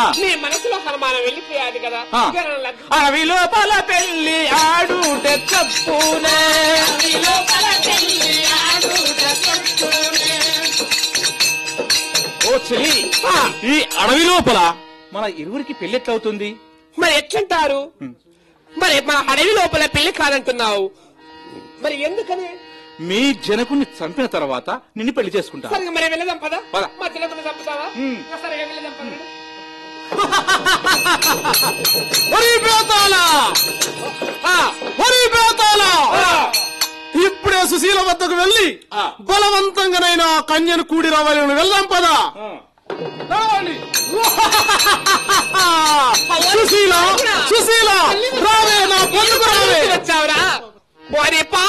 నీ మనసులో అనుమానం వెళ్ళిపోయాది కదా ఆ. ఇక నా లగ్నం అడవి లోపల పెళ్లి ఆడుట చప్పునే ఓ చెలి ఆ, ఈ అడవి లోపల మన ఇరువురికి పెళ్లి ఎట్లవుతుంది మరి ఎట్లంటారు మరి మా అడవి లోపల పెళ్లి కాదంటున్నావు మరి ఎందుకని మీ జనకుని చంపిన తర్వాత నిన్ను పెళ్లి చేసుకుంటా సరిగా మరి వెళ్ళదాం పద పద. మా చిన్నప్పుడు చంపుతావా ఉమ్. సరిగా వెళ్ళదాం పద ఒరి బేతాళ! ఆ, ఒరి బేతాళ! ఆ. ఇప్పుడే సుశీల వద్దకు వెళ్ళి ఆ. బలవంతంగానైనా ఆ కన్యను కూడి రావాలి వెళ్దాం పదా రావాలి. సుశీల సుశీల రావే నా పొందుకు రావే వచ్చావురా వారి పా